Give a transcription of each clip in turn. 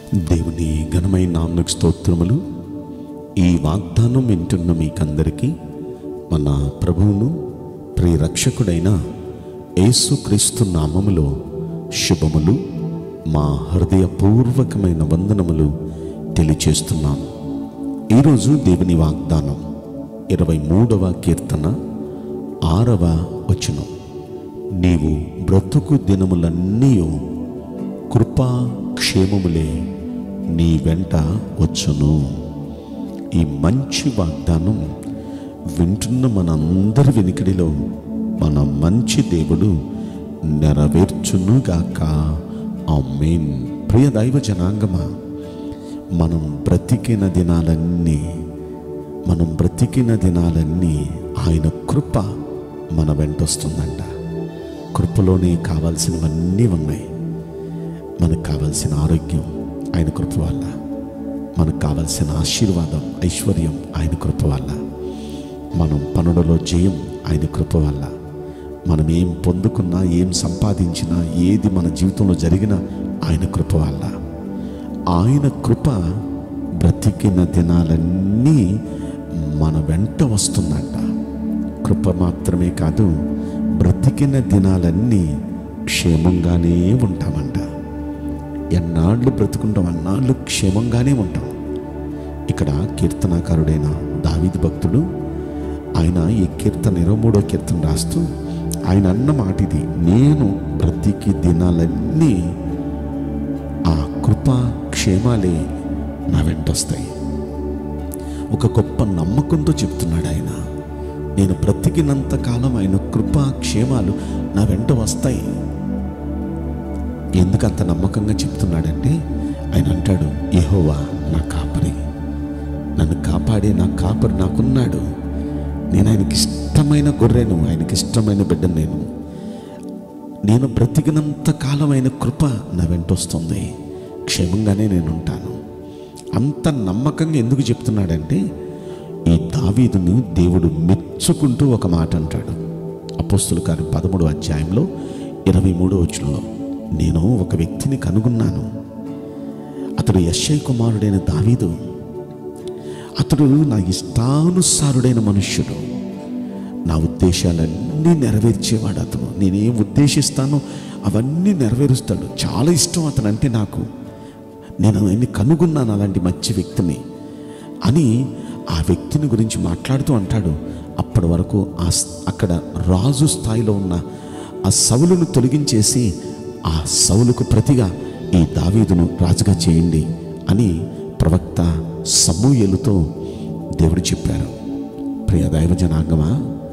దేవుని ఘనమైన నామకు స్తోత్రములు ఈ వాగ్దానం వింటున్న మీకందరికీ మన ప్రభువును ప్రియరక్షకుడైన యేసుక్రీస్తు నామములో శుభములు మా హృదయపూర్వకమైన వందనములు తెలియచేస్తున్నాం ఈరోజు దేవుని వాగ్దానం ఇరవై మూడవ కీర్తన ఆరవ వచనం నీవు బ్రతుకు దినములన్నీ కృపా క్షేమములే నీ వెంట వచ్చును ఈ మంచి వాగ్దానం వింటున్న మనందరి వెనుకడిలో మన మంచి దేవుడు నెరవేర్చునుగాక ఆమేన్ ప్రియ దైవ జనాంగమా మనం బ్రతికిన దినాలన్నీ మనం బ్రతికిన దినాలన్నీ ఆయన కృప మన వెంట వస్తుందంట కృపలోనే కావాల్సినవన్నీ ఉన్నాయి మనకు కావాల్సిన ఆరోగ్యం ఆయన కృప వల్ల మనకు కావాల్సిన ఆశీర్వాదం ఐశ్వర్యం ఆయన కృప వల్ల మనం పనులలో జయం ఆయన కృప వల్ల మనం ఏం పొందుకున్నా ఏం సంపాదించినా ఏది మన జీవితంలో జరిగినా ఆయన కృప వల్ల ఆయన కృప బ్రతికిన దినాలన్నీ మన వెంట వస్తుందంట కృప మాత్రమే కాదు బ్రతికిన దినాలన్నీ క్షేమంగానే ఉంటామంట ఎన్నాళ్ళు బ్రతుకుంటాం అన్నాళ్ళు క్షేమంగానే ఉంటాం ఇక్కడ కీర్తనాకారుడైన దావిది భక్తుడు ఆయన ఈ కీర్తన ఇరవై మూడో కీర్తన రాస్తూ ఆయన అన్న మాట ఇది నేను బ్రతికి దినాలన్నీ ఆ కృప క్షేమాలే నా వెంటొస్తాయి ఒక గొప్ప నమ్మకంతో చెప్తున్నాడు ఆయన నేను బ్రతికినంత కాలం ఆయన కృప క్షేమాలు నా వెంట వస్తాయి ఎందుకు అంత నమ్మకంగా చెప్తున్నాడంటే ఆయన అంటాడు యెహోవా నా కాపరి నన్ను కాపాడే నా కాపరి నాకున్నాడు నేను ఆయనకి ఇష్టమైన గొర్రెను ఆయనకి ఇష్టమైన బిడ్డను నేను నేను బ్రతికినంత కాలం ఆయన కృప నా వెంట వస్తుంది క్షేమంగానే నేను ఉంటాను అంత నమ్మకంగా ఎందుకు చెప్తున్నాడంటే ఈ దావీదును దేవుడు మెచ్చుకుంటూ ఒక మాట అంటాడు అపోస్తుల కార్యం పదమూడు అధ్యాయంలో ఇరవై మూడో వచనంలో నేను ఒక వ్యక్తిని కనుగొన్నాను అతడు యశ్ఐ కుమారుడైన దావీదు అతడు నా ఇష్టానుసారుడైన మనుష్యుడు నా ఉద్దేశాలన్నీ నెరవేర్చేవాడు అతను నేనేం ఉద్దేశిస్తానో అవన్నీ నెరవేరుస్తాడు చాలా ఇష్టం అతను అంటే నాకు నేను ఆయన్ని కనుగొన్నాను అలాంటి మంచి వ్యక్తిని అని ఆ వ్యక్తిని గురించి మాట్లాడుతూ అంటాడు అప్పటి వరకు ఆ స్- అక్కడ రాజు స్థాయిలో ఉన్న ఆ సవులను తొలగించేసి ఆ సవులకు ప్రతిగా ఈ దావీదును రాజుగా చేయండి అని ప్రవక్త సమూయేలుతో దేవుడు చెప్పారు ప్రియ దైవ జనాంగమా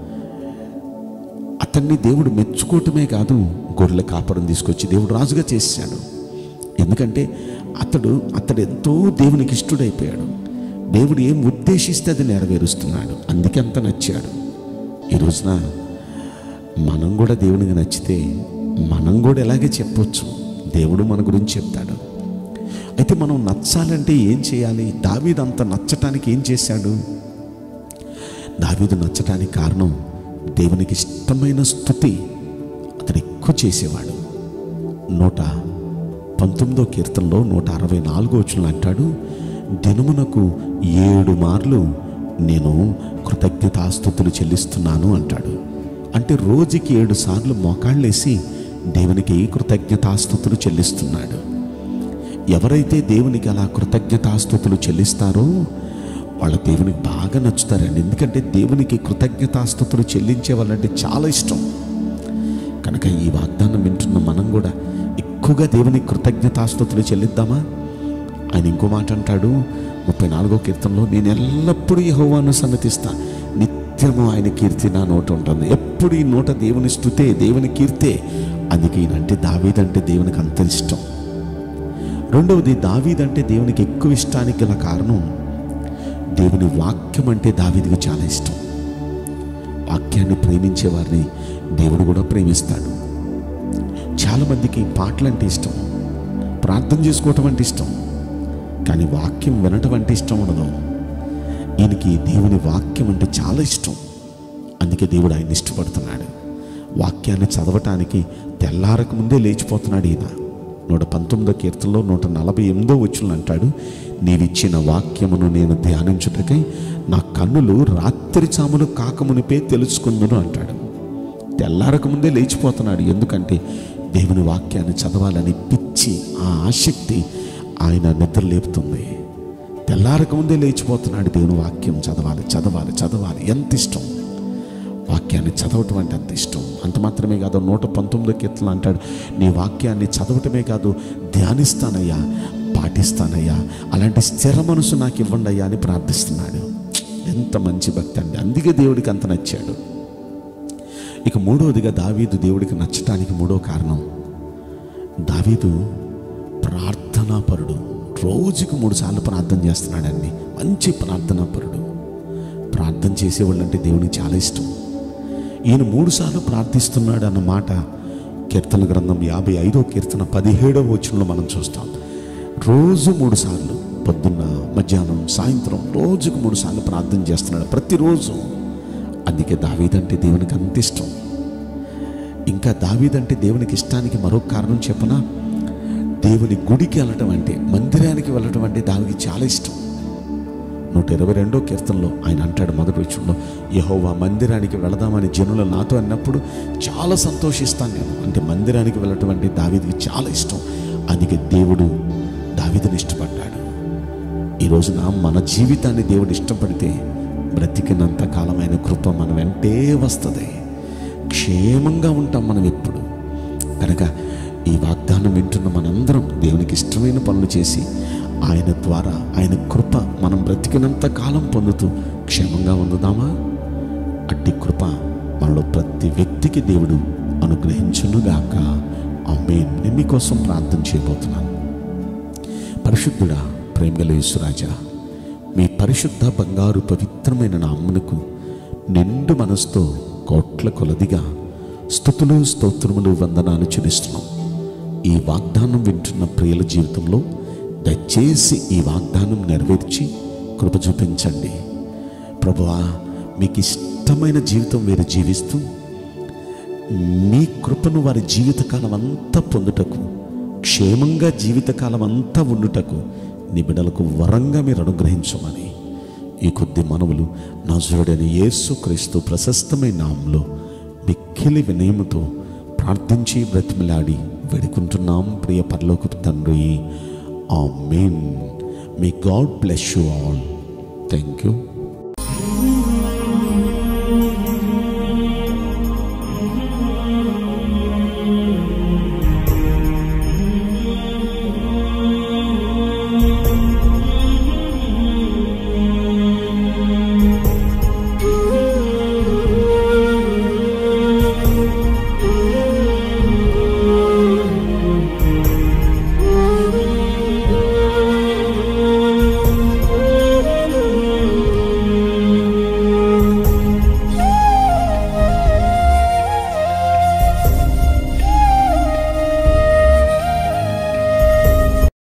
అతన్ని దేవుడు మెచ్చుకోవటమే కాదు గొర్రెల కాపరం తీసుకొచ్చి దేవుడు రాజుగా చేశాడు ఎందుకంటే అతడు అతడు ఎంతో దేవునికి ఇష్టడైపోయాడు దేవుడు ఏం ఉద్దేశిస్తే అది నెరవేరుస్తున్నాడు అందుకే అంత నచ్చాడు ఈ రోజున మనం కూడా దేవునికి నచ్చితే మనం కూడా ఎలాగే చెప్పొచ్చు దేవుడు మన గురించి చెప్తాడు అయితే మనం నచ్చాలంటే ఏం చేయాలి దావీదు అంత నచ్చటానికి ఏం చేశాడు దావీదు నచ్చటానికి కారణం దేవునికి ఇష్టమైన స్థుతి అతడు ఎక్కువ చేసేవాడు నూట పంతొమ్మిదో కీర్తనలో నూట అరవై నాలుగో వచనంలో అంటాడు దినమునకు ఏడు మార్లు నేను కృతజ్ఞతాస్థుతులు చెల్లిస్తున్నాను అంటాడు అంటే రోజుకి ఏడు సార్లు మోకాళ్ళేసి దేవునికి కృతజ్ఞతాస్థుతులు చెల్లిస్తున్నాడు ఎవరైతే దేవునికి అలా కృతజ్ఞతాస్థుతులు చెల్లిస్తారో వాళ్ళ దేవునికి బాగా నచ్చుతారండి ఎందుకంటే దేవునికి కృతజ్ఞతాస్థుతులు చెల్లించే వాళ్ళంటే చాలా ఇష్టం కనుక ఈ వాగ్దానం వింటున్న మనం కూడా ఎక్కువగా దేవునికి కృతజ్ఞతాస్థుతులు చెల్లిద్దామా ఆయన ఇంకో మాట అంటాడు ముప్పై నాలుగో కీర్తనలో నేను ఎల్లప్పుడూ యెహోవాను సన్నతిస్తా నిత్యము ఆయన కీర్తి నా నోట ఉంటుంది ఎప్పుడు ఈ నోట దేవుని స్థుతే దేవుని కీర్తే అందుకే ఈయనంటే దావీదంటే దేవునికి అంత ఇష్టం రెండవది దావీదంటే దేవునికి ఎక్కువ ఇష్టానికి గల కారణం దేవుని వాక్యం అంటే దావీదికి చాలా ఇష్టం వాక్యాన్ని ప్రేమించే వారిని దేవుడు కూడా ప్రేమిస్తాడు చాలామందికి పాటలు అంటే ఇష్టం ప్రార్థన చేసుకోవటం అంటే ఇష్టం కానీ వాక్యం వినటం అంటే ఇష్టం ఉండదు ఈయనకి దేవుని వాక్యం అంటే చాలా ఇష్టం అందుకే దేవుడు ఆయన ఇష్టపడుతున్నాడు వాక్యాన్ని చదవటానికి తెల్లారక ముందే లేచిపోతున్నాడు ఈయన నూట పంతొమ్మిదో కీర్తనలో నూట నలభై ఎనిమిదో వచ్చులు అంటాడు నీవిచ్చిన వాక్యమును నేను ధ్యానించుటకై నా కన్నులు రాత్రి చాములు కాకమునిపే తెలుసుకుందును అంటాడు తెల్లారక ముందే లేచిపోతున్నాడు ఎందుకంటే దేవుని వాక్యాన్ని చదవాలని పిచ్చి ఆ ఆసక్తి ఆయన నిద్ర లేపుతుంది తెల్లారక ముందే లేచిపోతున్నాడు దేవుని వాక్యం చదవాలి చదవాలి చదవాలి ఎంత ఇష్టం వాక్యాన్ని చదవటం అంటే అంత ఇష్టం అంత మాత్రమే కాదు నూట పంతొమ్మిదో కీర్తనలు అంటాడు నీ వాక్యాన్ని చదవటమే కాదు ధ్యానిస్తానయ్యా పాటిస్తానయ్యా అలాంటి స్థిర మనసు నాకు ఇవ్వండి అయ్యా అని ప్రార్థిస్తున్నాడు ఎంత మంచి భక్తి అండి అందుకే దేవుడికి అంత నచ్చాడు ఇక మూడవదిగా దావీదు దేవుడికి నచ్చటానికి మూడో కారణం దావీదు ప్రార్థనాపరుడు రోజుకు మూడు సార్లు ప్రార్థన చేస్తున్నాడండి మంచి ప్రార్థనాపరుడు ప్రార్థన చేసేవాళ్ళంటే దేవునికి చాలా ఇష్టం ఈయన మూడు సార్లు ప్రార్థిస్తున్నాడు అన్న మాట కీర్తన గ్రంథం యాభై ఐదో కీర్తన పదిహేడవ వచనంలో మనం చూస్తాం రోజు మూడు సార్లు పొద్దున్న మధ్యాహ్నం సాయంత్రం రోజుకు మూడు సార్లు ప్రార్థన చేస్తున్నాడు ప్రతిరోజు అందుకే దావీదంటే దేవునికి అంత ఇష్టం ఇంకా దావీదంటే దేవునికి ఇష్టానికి మరో కారణం చెప్పనా దేవుని గుడికి వెళ్ళటం అంటే మందిరానికి వెళ్ళటం అంటే దానికి చాలా ఇష్టం నూట ఇరవై రెండో కీర్తనలో ఆయన అంటాడు మొదటి విషయంలో యహోవా మందిరానికి వెళదామని జనులు నాతో అన్నప్పుడు చాలా సంతోషిస్తాను నేను అంటే మందిరానికి వెళ్ళటం అంటే దావీదికి చాలా ఇష్టం అందుకే దేవుడు దావీదుని ఇష్టపడ్డాడు ఈ రోజున మన జీవితాన్ని దేవుడు ఇష్టపడితే బ్రతికినంత కాలమైన కృప మన వెంటే వస్తుంది క్షేమంగా ఉంటాం మనం ఎప్పుడు కనుక ఈ వాగ్దానం వింటున్న మనందరం దేవునికి ఇష్టమైన పనులు చేసి ఆయన ద్వారా ఆయన కృప మనం బ్రతికినంత కాలం పొందుతూ క్షేమంగా ఉందుదామా అట్టి కృప మనలో ప్రతి వ్యక్తికి దేవుడు అనుగ్రహించునుగాక ఆమేన్ నేను మీకోసం ప్రార్థన చేయబోతున్నాను పరిశుద్ధుడా ప్రేమగల యేసురాజా మీ పరిశుద్ధ బంగారు పవిత్రమైన నామ్మునకు నిండు మనసుతో కోట్ల కొలదిగా స్థుతులు స్తోత్రములు వందనాలు చెల్లిస్తున్నాం ఈ వాగ్దానం వింటున్న ప్రియుల జీవితంలో దయచేసి ఈ వాగ్దానం నెరవేర్చి కృప చూపించండి ప్రభువా మీకు ఇష్టమైన జీవితం వీరు జీవిస్తూ మీ కృపను వారి జీవితకాలం అంతా పొందుటకు క్షేమంగా జీవితకాలం అంతా ఉండుటకు నీ బిడ్డలకు వరంగా మీరు అనుగ్రహించమని ఈ కొద్ది మనవులు నజరుడైన యేసు క్రీస్తు ప్రశస్తమైన నామంలో మిక్కిలి వినయముతో ప్రార్థించి బ్రతిమలాడి వేడుకుంటున్నాం ప్రియ పరలోకపు తండ్రి ఆ మెయిన్ మీ God bless you all thank you